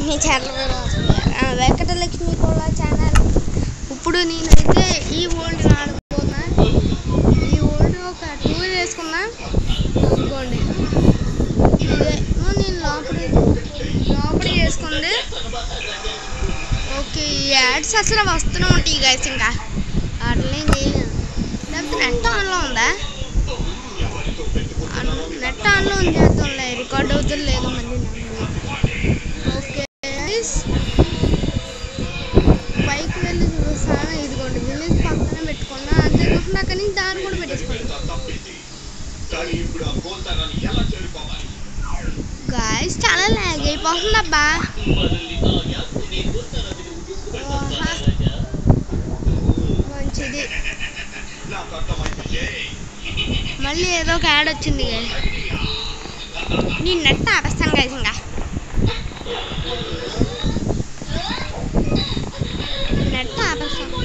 Venkatalakshmi channel Venkatalakshmi కూడా channel ఇప్పుడు నేనైతే ఈ ఓల్డ్ ఆడుతున్నా ఈ ఓల్డ్ ఒక టూ వేసుకున్నా అనుకోండి ఇదే నేను లోపల లోపల చేసుకుంది ఓకే ఈ యాడ్స్ అసలు వస్తూనే ఉంటాయి గైస్ ఇంకా వాటిని చేయలేను లేకపోతే నెట్ ఆన్లో ఉందా నెట్ ఆన్లో ఉంది చేద్దాంలే రికార్డ్ అవుతుంది లేదు మళ్ళీ ఓకే guys. పైకి వెళ్ళి చూస్తాను ఇదిగోండి విలేజ్ పక్కన పెట్టుకున్నా అంతేకాకుండా అక్కడి నుంచి దారి కూడా పెట్టేసుకోండి గాయస్ చాలా లాగ్ అయిపోతుంది అబ్బా ఓహా. మంచిది మళ్ళీ ఏదో ఒక యాడ్ వచ్చింది guys. నేను నెట్ ఆపేస్తాను గైస్ ఇంకా నెట్ ఆపేస్తాను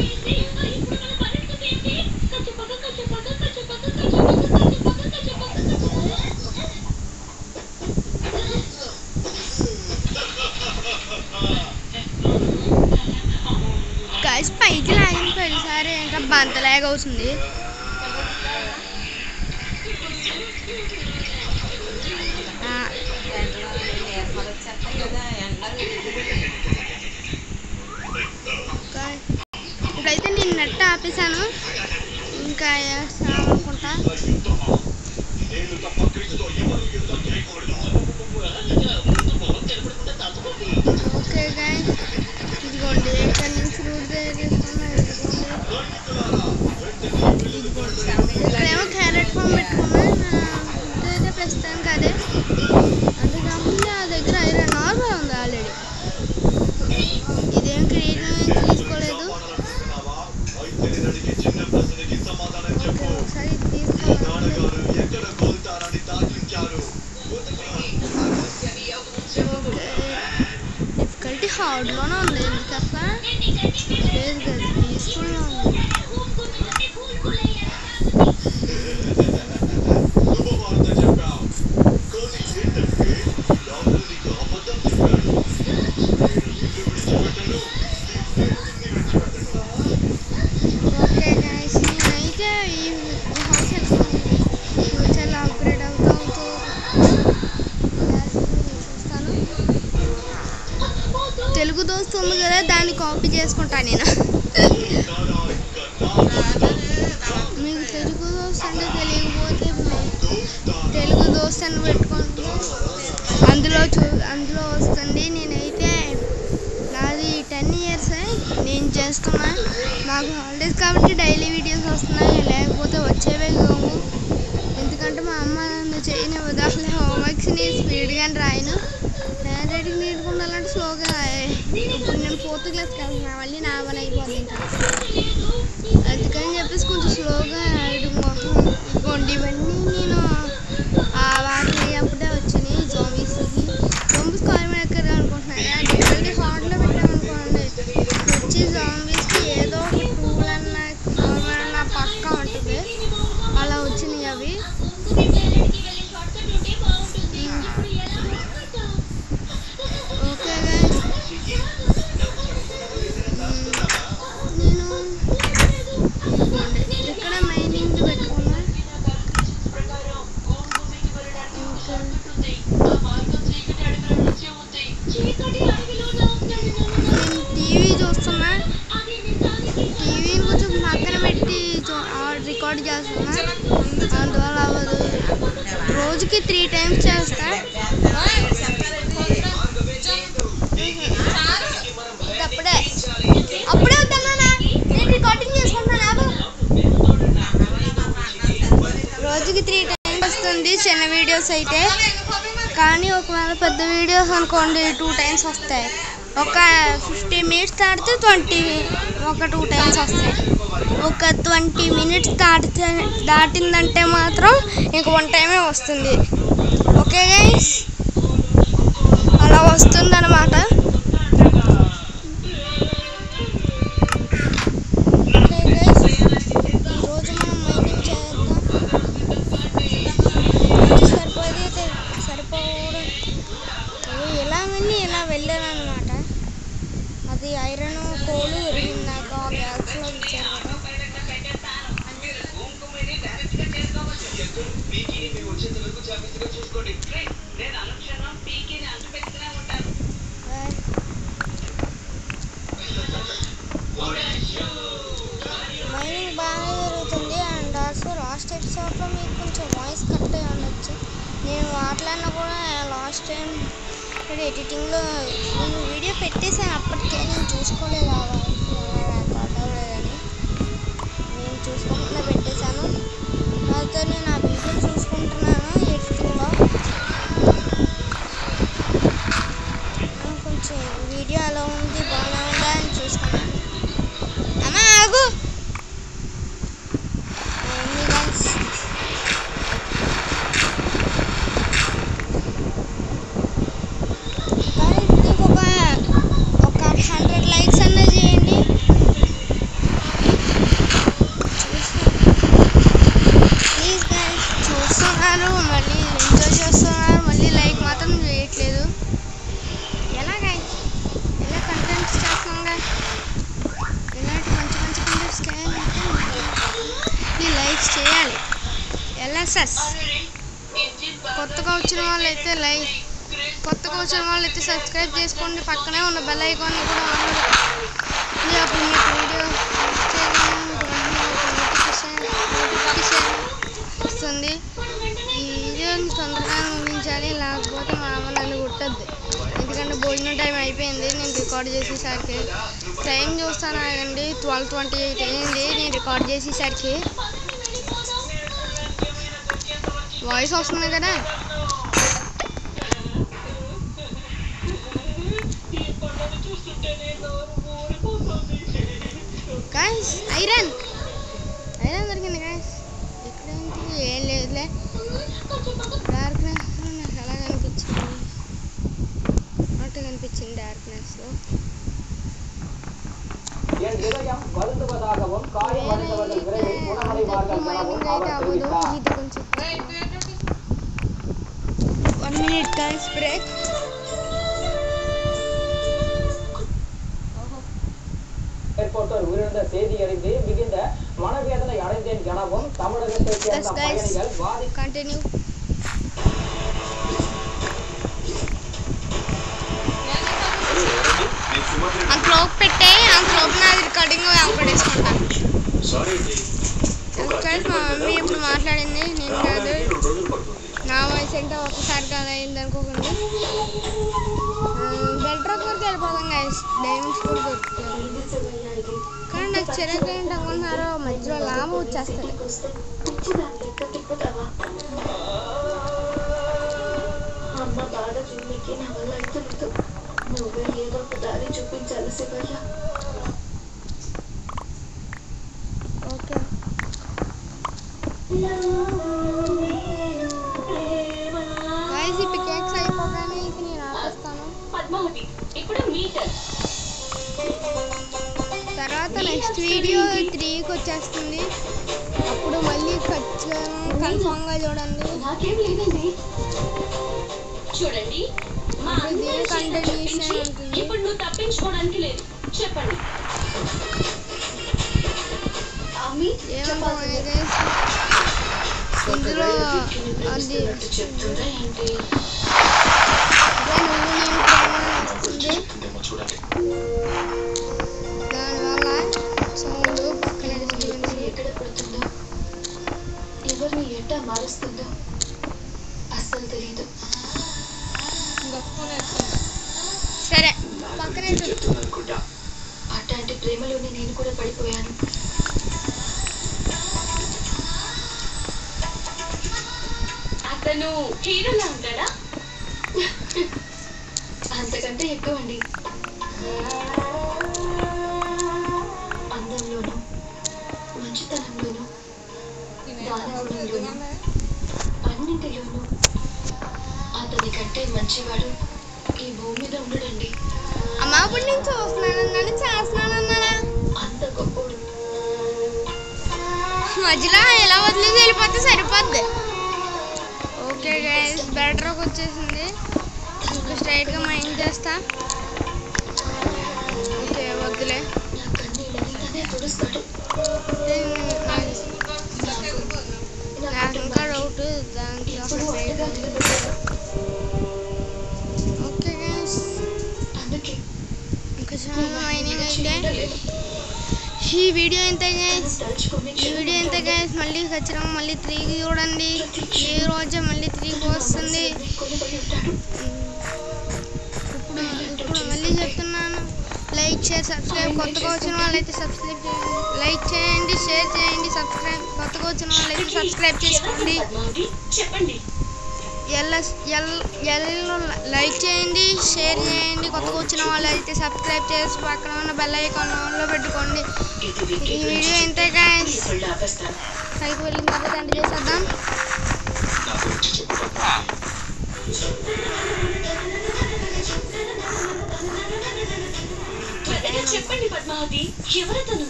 గైస్ పైకి లాగిన ప్రతిసారి ఇంకా బంత లాగ్ అవుతుంది ఆ, ఇంకా ఇప్పుడైతే నేను నెట్ ఆపేసాను ఇంకా వేస్తాను అనుకుంటా ఓకే గాయ ఇదిగోండి ఇక్కడ నుంచి రూట్ తీసుకున్నా ఇదిగోండి ఇక్కడేమో క్యారెట్ ఫామ్ పెట్టుకున్నా ఇదైతే ప్రస్తుతానికి అదే అంతేకాకుండా ఆ దగ్గర ఐరన్ నార్మల్ ఉంది ఆల్రెడీ ఇదేం క్రియేటివ్ తీసుకోలేదు ఓకే ఒకసారి ఇది తీసుకోవాలి డిఫికల్టీ హార్డ్లోనే ఉంది ఎందుకు అట్లా లేదు కదా పీస్ఫుల్గా ఉంది ఓకే గైస్ నేనైతే ఈ హౌస్ ఫ్యూచర్లో అప్గ్రేడ్ అవుతూ అవుతూ చూస్తాను తెలుగు దోస్తు ఉంది కదా దాన్ని కాపీ చేసుకుంటా నేను మీకు తెలుగు దోస్తు అంటే తెలియకపోతే తెలుగు దోస్తు అని పెట్టుకోండి అందులో చూ అందులో వస్తుంది నేనైతే నాది టెన్ ఇయర్స్ నేను చేస్తున్నా నాకు హాలిడేస్ కాబట్టి డైలీ వీడియోస్ వస్తున్నాయి లేకపోతే వచ్చేవే కావు ఎందుకంటే మా అమ్మ నన్ను చేయని ఉదాహరణ హోంవర్క్స్ని స్పీడ్గా రాయను హ్యాండ్ రైటింగ్ నేర్చుకుండాలంటే స్లోగా రాయాలి ఇప్పుడు నేను ఫోర్త్ క్లాస్కి వెళ్తున్నా మళ్ళీ నా పని అయిపోతుంది ఇంకా అందుకని చెప్పేసి కొంచెం స్లోగా రాయడం కోసం ఇదిగోండి ఇవన్నీ నేను ఆ వాటిని అప్పుడే వచ్చినాయి జోంబీస్కి జోంబీస్ కాల్ ఎక్కడ అనుకుంటున్నాను డిఫరెంట్ హార్డ్లో పెట్టామనుకోండి వచ్చి జోంబీస్కి ఏదో ఒక టూల్ అన్న అన్న పక్కా ఉంటుంది అలా వచ్చినాయి అవి ఓకే guys. మ్మ్. నేను ఇదిగోండి, ఇక్కడ మైనింగ్ పెట్టుకున్నా నేను టీవీ చూస్తున్నా టీవీని కొంచెం పక్కన పెట్టి రికార్డ్ చేస్తున్నా అందువల్ల అవ్వదు రోజుకి త్రీ టైమ్స్ చేస్తా అప్పుడే అప్పుడే వద్దన్నా నేను రికార్డింగ్ చేసుకుంటాను ఆగు. రోజుకి త్రీ టైమ్స్ వస్తుంది చిన్న వీడియోస్ అయితే కానీ ఒకవేళ పెద్ద వీడియోస్ అనుకోండి టూ టైమ్స్ వస్తాయి ఒక ఫిఫ్టీ మినిట్స్ దాటితే ట్వంటీ ఒక టూ టైమ్స్ వస్తాయి ఒక ట్వంటీ మినిట్స్ దాటితే దాటిందంటే మాత్రం ఇంక వన్ టైమే వస్తుంది ఓకే గైస్ అలా వస్తుందన్నమాట ఓకే గైస్ ఈరోజు మనం మైనింగ్ చేద్దాం సరిపోయేది అయితే సరిపోవడం ఇలా వెళ్ళి ఇలా వెళ్ళాను అనమాట లాస్ట్ ఎపిసోడ్లో మీకు కొంచెం వాయిస్ కట్ అయి ఉండొచ్చు నేను మాట్లాడినా కూడా లాస్ట్ టైం ఎడిటింగ్లో నేను వీడియో పెట్టేసాను అప్పటికే నేను చూసుకోలేదు ఆ వాయిస్ రికార్డ్ అవ్వలేదని నేను చూసుకోకుండా పెట్టేశాను అయితే నేను ఆ వీడియో చూసుకుంటున్నాను ఎడిటింగ్లో ఆ, కొంచెం వీడియో ఎలా ఉంది బాగానే ఉందా అని చూసుకున్నాను అమ్మా ఆగు ఉంది guys. Guys, దీనికి ఒక ఒక హండ్రెడ్ లైక్స్ అన్నా చేయండి ప్లీజ్ గైస్ చూస్తున్నారు మళ్ళీ ఎంజాయ్ చేస్తున్నారు మళ్ళీ లైక్ మాత్రం చేయట్లేదు ఎలా గైస్ ఎలా కంటెంట్స్ చేస్తున్నాగా ఇలాంటి మంచి మంచి కంటెంట్స్ చేయాలంటే ఈ లైక్స్ చేయాలి ఎల్ఎస్ఎస్ కొత్తగా వచ్చిన వాళ్ళైతే లైక్ కొత్తగా వచ్చిన వాళ్ళైతే సబ్స్క్రైబ్ చేసుకోండి పక్కనే ఉన్న బెల్ ఐకాన్ కూడా ఆన్ లో పెట్టుకోండి. అప్పుడు మీకు వీడియో చేయగానే మీకు వెంటనే ఒక నోటిఫికేషన్ నోటిఫికేషన్ వస్తుంది ఈ వీడియోని తొందరగా ముగించాలి లేకపోతే మా అమ్మ నన్ను కుట్టద్దు ఎందుకంటే భోజనం టైం అయిపోయింది నేను రికార్డ్ చేసేసరికి టైం చూస్తాను ఆగండి ట్వెల్వ్ ట్వంటీ ఎయిట్ అయింది నేను రికార్డ్ చేసేసరికి వాయిస్ వస్తుంది కదా గాయస్ ఐరన్ ఐరన్ దొరికింది గాయస్ ఇక్కడేంటి ఏం లేదులే డార్క్నెస్ నాకు ఎలా కనిపించింది అటు కనిపించింది డార్క్నెస్లో என் இதயம் வருந்துவதாகவும் காயமடைந்தவர்கள் விரைவில் குணமடைவார்கள் எனவும் அவர் தெரிவித்தார் ఇది కొంచెం వన్ మినిట్ గాయస్ బ్రేక్ ஏற்பட்டோர் உயிரிழந்த செய்தி அறிந்து மிகுந்த மனவேதனை அடைந்தேன் எனவும் தமிழகத்தைச் சேர்ந்த Yes, guys. பயணிகள் பாதி కంటిన్యూ అంతలోపు పెట్టే అంతలోపు నాది రికార్డింగ్ వెంకటేసుకుంటా సారీ అండి ఎందుకంటే మా మమ్మీ ఇప్పుడు మాట్లాడింది నేను కాదు రెండు రోజులు పడుతుంది నా వాయిస్ ఏంటో ఒకసారి కాదు అయింది అనుకోకుండా బెడ్ రాక్ వరకు వెళ్ళిపోదాం గైస్ డైమండ్స్ కూడా దొరుకుతాయి కానీ నాకు చిరక ఏంటి అనుకుంటున్నారో మధ్యలో లాభ వచ్చేస్తుంది అమ్మ బాధ చూడడానికి నా వల్ల అవుతుంది నువ్వే ఏదో ఒక దారి చూపించాలి శివయ్య ఓకే గైస్ ఈ పికెక్స్ అయిపోగానే ఇక నేను ఆపేస్తాను పద్మావతి ఇప్పుడు మీటర్ తర్వాత నెక్స్ట్ వీడియో త్రీకి వచ్చేస్తుంది అప్పుడు మళ్ళీ ఖచ్చితంగా కన్ఫామ్గా చూడండి నాకేం లేదండి చూడండి మా ఇప్పుడు దీని అందరి చేత continuation తప్పించి ఉంటుంది. ఇప్పుడు నువ్వు తప్పించుకోవడానికి లేదు చెప్పండి ఏమనుకోవాలి గైస్ ఇందులో అది చెప్తుందా ఏంటి అదే నువ్వు నేను ప్రేమ వస్తుంది చెప్తుందేమో చూడండి దానివల్ల సౌండ్ పక్కన డిస్టర్బెన్స్ ఎక్కడ పడుతుందో ఎవరిని ఎట్టా మారుస్తుందో అస్సలు తెలియదు సరే పక్కన నేను చెప్తుంది అనుకుంటా అట్లాంటి ప్రేమలోనే నేను కూడా పడిపోయాను అతను హీరోలా ఉంటాడా అంతకంటే ఎక్కువ అండి అందంలోను మంచితనంలోను దానగుణంలోను అన్నింటిలోనూ అతని కంటే మంచివాడు ఈ భూమి మీద ఉండడండి అమ్మ ఇప్పుడు నేను చూస్తున్నానన్నాడు చేస్తున్నానన్నాడా అంత గొప్పోడు మధ్యలో ఎలా వదిలేసి వెళ్ళిపోతే సరిపోద్ది ఓకే గైస్ బెటర్ వచ్చేసింది ఇంకా స్ట్రైట్గా మైండ్ చేస్తా ఓకే వద్దులే నా కన్నీళ్ళని తనే తుడుస్తాడు నాకు ఇంకా డౌట్ దాంట్లో ఇప్పుడు అండగా నిలబడ్డాడు ఓకే గైస్ అందుకే ఇంకా చాలా మైనింగ్ విడిచి అయితే ఉండలేను ఈ వీడియో ఇంతే గైస్ తలుచుకొని ఈ వీడియో ఇంతే గైస్ మళ్ళీ ఖచ్చితంగా మళ్ళీ త్రీకి చూడండి ఈ రోజే మళ్ళీ త్రీకి వస్తుంది కొనిపోయి ఉంటాడు ఇప్పుడు ఇప్పుడు మళ్ళీ చెప్తున్నాను లైక్ షేర్ సబ్స్క్రైబ్ కొత్తగా వచ్చిన వాళ్ళైతే సబ్స్క్రైబ్ చేయండి లైక్ చేయండి షేర్ చేయండి సబ్స్క్రైబ్ కొత్తగా వచ్చిన వాళ్ళైతే సబ్స్క్రైబ్ చేసుకోండి పద్మావతి చెప్పండి ఎల్ ఎల్ ఎల్లో లైక్ చేయండి షేర్ చేయండి కొత్తగా వచ్చిన వాళ్ళైతే సబ్స్క్రైబ్ చేసి పక్కన ఉన్న బెల్ ఐకాన్ ఆన్లో పెట్టుకోండి ఇది ఈ వికీ వీడియో ఇంతే గైస్ కళ్ళు ఆపేస్తాను పైకి వెళ్ళిన తర్వాత ఎండ్ చేసేద్దాం నా గురించి చెప్పు పద్మావతి త్వరగా చెప్పండి పద్మావతి ఎవరతను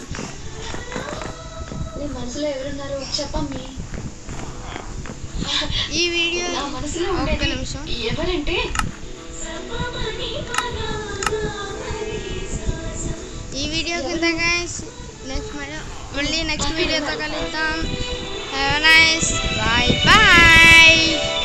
నీ మనసులో ఎవరున్నారు చెప్పమ్మి ఈ వీడియో నా మనసులో ఒక్క ఉండేది నిమిషం ఎవరంటే ఈ వీడియో కింద గైస్ నెక్స్ట్ మళ్ళీ నెక్స్ట్ వీడియోతో కలుద్దాం హ్యావ్ నైస్ బాయ్ బాయ్